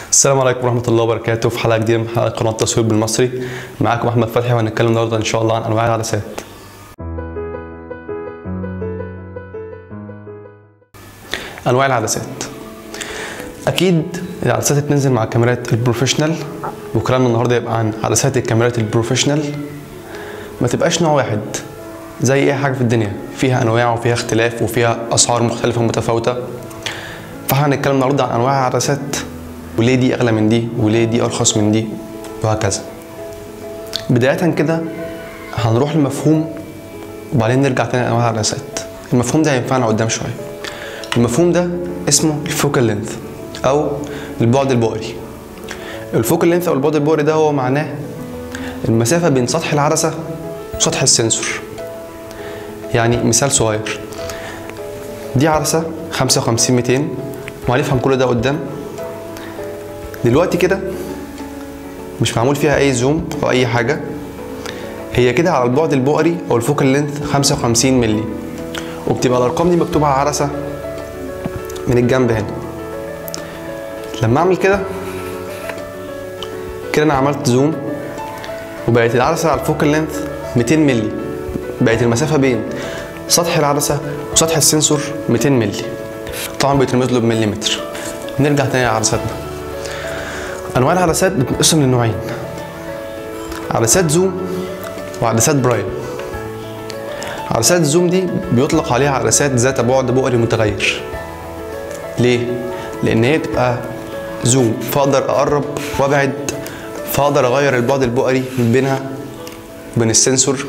السلام عليكم ورحمة الله وبركاته في حلقة جديدة من حلقة قناة تصوير بالمصري معاكم أحمد فتحي وهنتكلم النهاردة إن شاء الله عن أنواع العدسات أنواع العدسات أكيد العدسات اللي بتنزل مع الكاميرات البروفيشنال وكلامنا النهاردة يبقى عن عدسات الكاميرات البروفيشنال ما تبقاش نوع واحد زي أي حاجة في الدنيا فيها أنواع وفيها اختلاف وفيها أسعار مختلفة ومتفاوتة فاحنا هنتكلم النهارده عن انواع العدسات وليه دي اغلى من دي وليه دي ارخص من دي وهكذا بداية كده هنروح لمفهوم وبعدين نرجع تاني لانواع العدسات المفهوم ده هينفعنا قدام شوية المفهوم ده اسمه الفوكال لينث او البعد البؤري الفوكال لينث او البعد البؤري ده هو معناه المسافة بين سطح العدسة وسطح السنسور يعني مثال صغير دي عدسة 55 200 وهنفهم كل ده قدام دلوقتي كده مش معمول فيها اي زوم او اي حاجه هي كده على البعد البؤري او الفوكال لينث 55 مللي وبتبقى الارقام دي مكتوبه على العدسه من الجنب هنا لما اعمل كده كده انا عملت زوم وبقت العدسه على الفوكال لينث 200 مللي بقت المسافه بين سطح العدسه وسطح السنسور 200 مللي طبعا بيترمز له بمليمتر نرجع تاني لعدساتنا انواع العدسات بتنقسم لنوعين عدسات زوم وعدسات برايم عدسات الزوم دي بيطلق عليها عدسات ذات بعد بؤري متغير ليه لان هي بتبقى زوم فاقدر اقرب وابعد فاقدر اغير البعد البؤري بينها وبين السنسور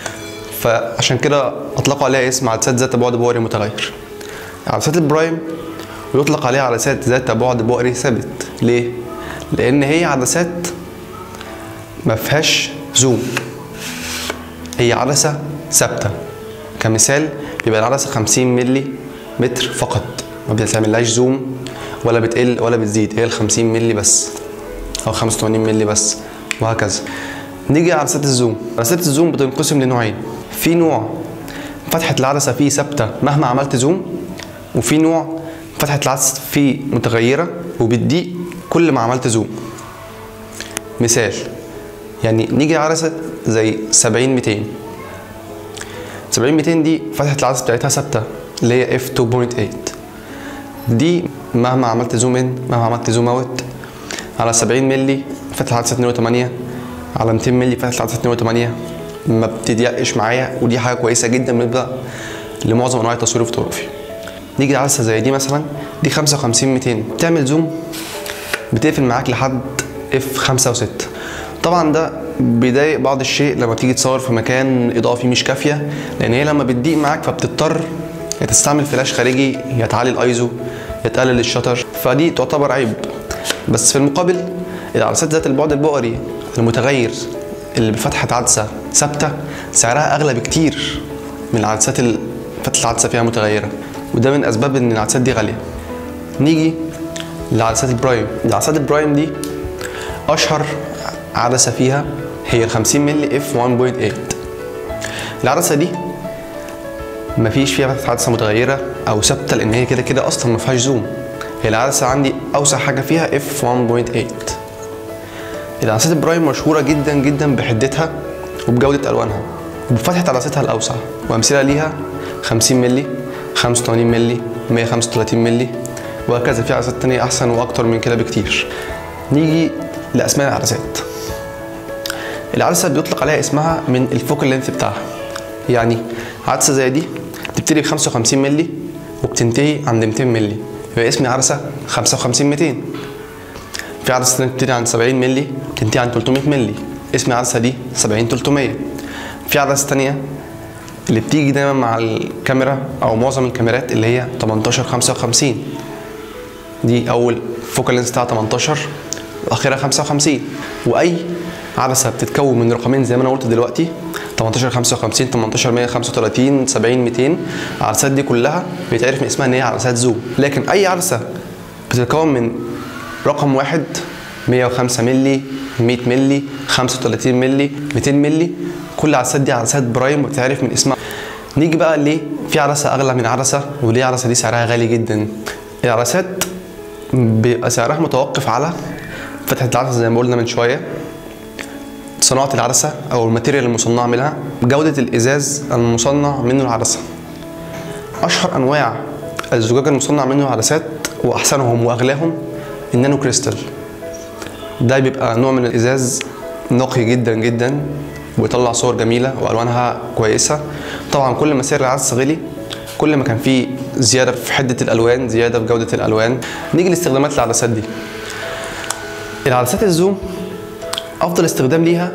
فعشان كده اطلقوا عليها اسم عدسات ذات بعد بؤري متغير عدسات البرايم ويطلق عليها عدسات ذات بعد بؤري ثابت ليه لان هي عدسات ما فيهاش زوم هي عدسه ثابته كمثال يبقى العدسه 50 ملي متر فقط ما بتعملهاش زوم ولا بتقل ولا بتزيد هي ال 50 ملي بس او 85 ملي بس وهكذا نيجي على عدسات الزوم عدسات الزوم بتنقسم لنوعين في نوع فتحة العدسة فيه ثابتة مهما عملت زوم وفي نوع فتحة العدسة فيه متغيرة وبتضيق كل ما عملت زوم مثال يعني نيجي عدسة زي 70 200 70 200 دي فتحة العدسة بتاعتها ثابتة اللي هي اف 2.8 دي مهما عملت زوم ان مهما عملت زوم اوت على 70 مللي فتحة العدسة 2.8 على 200 مللي فتحة العدسة 2.8 ما بتضيقش معايا ودي حاجة كويسة جدا بالنسبة لمعظم انواع التصوير الفوتوغرافي نيجي عدسه زي دي مثلا دي 55 200 تعمل زوم بتقفل معاك لحد اف 5 و6 طبعا ده بيضايق بعض الشيء لما تيجي تصور في مكان اضاءه فيه مش كافيه لان هي لما بتضيق معاك فبتضطر يا تستعمل فلاش خارجي يا تعلي الايزو يا تقلل الشطر فدي تعتبر عيب بس في المقابل العدسات ذات البعد البؤري المتغير اللي بفتحة عدسة ثابتة سعرها أغلى بكتير من العدسات اللي فتحة العدسة فيها متغيرة وده من اسباب ان العدسات دي غاليه نيجي لعدسات البرايم العدسات البرايم دي اشهر عدسه فيها هي ال 50 مللي اف 1.8 العدسه دي مفيش فيها فتحه عدسه متغيره او ثابته لان هي كده كده اصلا ما فيهاش زوم هي العدسه عندي اوسع حاجه فيها اف 1.8 العدسات البرايم مشهوره جدا جدا بحدتها وبجوده الوانها وبفتحه عدستها الاوسع وامثله ليها 50 مللي 85 مللي 135 مللي وهكذا في عدسات تانية أحسن وأكتر من كده بكتير نيجي لأسماء العدسات العدسة بيطلق عليها اسمها من الفوكال لينث بتاعها يعني عدسة زي دي بتبتدي ب 55 مللي وبتنتهي عند 200 مللي يبقى اسمي عدسة 55 200 في عدسة تانية بتبتدي عند 70 مللي تنتهي عند 300 مللي اسمي العدسة دي 70 300 في عدسة تانية اللي بتيجي دايما مع الكاميرا او معظم الكاميرات اللي هي 18 55 دي اول فوكال لينس بتاعها 18 واخرها 55 واي عدسه بتتكون من رقمين زي ما انا قلت دلوقتي 18 55 18 135 70 200 العدسات دي كلها بيتعرف من اسمها ان هي عدسات زوم لكن اي عدسه بتتكون من رقم واحد 105 مللي 100 مللي 35 مللي 200 مللي كل العدسات دي عدسات برايم وبتعرف من اسمها نيجي بقى ليه في عدسه اغلى من عدسه وليه العدسه دي سعرها غالي جدا العدسات بيبقى سعرها متوقف على فتحة العدسة زي ما قلنا من شوية صناعة العدسة أو الماتيريال المصنعة منها جودة الإزاز المصنع منه العدسة أشهر أنواع الزجاج المصنع منه العدسات وأحسنهم وأغلاهم النانو كريستال ده بيبقى نوع من الإزاز نقي جدا جدا ويطلع صور جميلة وألوانها كويسة طبعا كل ما سعر العدسة غلي كل ما كان في زيادة في حدة الألوان زيادة في جودة الألوان نيجي لاستخدامات العدسات دي العدسات الزوم افضل استخدام ليها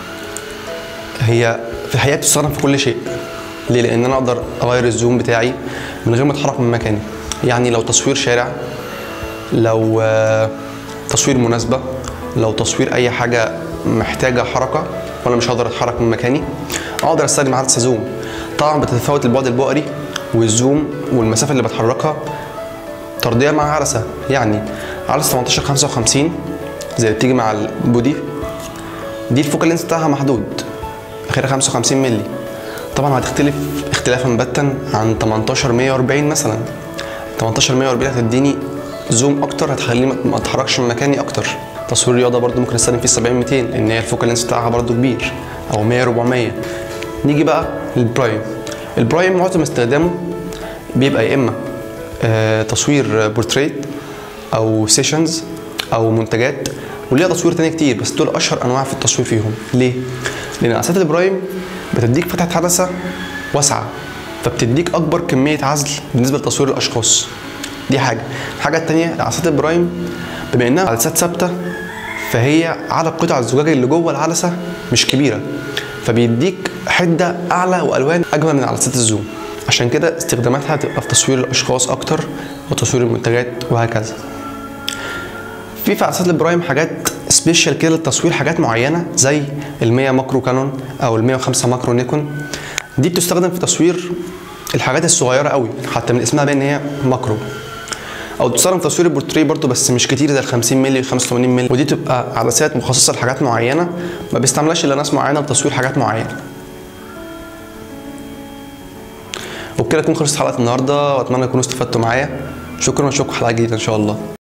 هي في الحقيقه بتستخدم في كل شيء ليه لان انا اقدر اغير الزوم بتاعي من غير ما اتحرك من مكاني يعني لو تصوير شارع لو آه، تصوير مناسبه لو تصوير اي حاجه محتاجه حركه وانا مش هقدر اتحرك من مكاني اقدر استخدم عدسه زوم طبعا بتتفاوت البعد البؤري والزوم والمسافه اللي بتحركها طرديه مع عدسه يعني عدسه 18 55 زي اللي بتيجي مع البودي دي الفوكال لينس بتاعها محدود اخرها 55 مللي طبعا هتختلف اختلافا باتا عن 18 140 مثلا 18 140 هتديني زوم اكتر هتخليني ما- ما اتحركش من مكاني اكتر تصوير رياضه برضو ممكن استخدم فيه 70 200 لان هي الفوكال لينس بتاعها برضو كبير او 100 400 نيجي بقى للبرايم البرايم معظم استخدامه بيبقى يا اما آه، تصوير بورتريت او سيشنز او منتجات وليها تصوير تاني كتير بس دول اشهر انواع في التصوير فيهم ليه لان عدسات البرايم بتديك فتحه عدسه واسعه فبتديك اكبر كميه عزل بالنسبه لتصوير الاشخاص دي حاجه الحاجه التانيه عدسات البرايم بما انها عدسات ثابته فهي عدد قطع الزجاج اللي جوه العدسه مش كبيره فبيديك حده اعلى والوان اجمل من عدسات الزوم عشان كده استخداماتها تبقى في تصوير الاشخاص اكتر وتصوير المنتجات وهكذا في في عدسات البرايم حاجات سبيشال كده للتصوير حاجات معينه زي ال 100 ماكرو كانون او ال 105 ماكرو نيكون دي بتستخدم في تصوير الحاجات الصغيره قوي حتى من اسمها باين ان هي ماكرو او بتستخدم في تصوير البورتريه برضو بس مش كتير زي ال 50 مللي و 85 مللي ودي تبقى عدسات مخصصه لحاجات معينه ما بيستعملهاش الا ناس معينه لتصوير حاجات معينه وبكده تكون خلصت حلقه النهارده واتمنى تكونوا استفدتوا معايا شكرا واشوفكم حلقه جديده ان شاء الله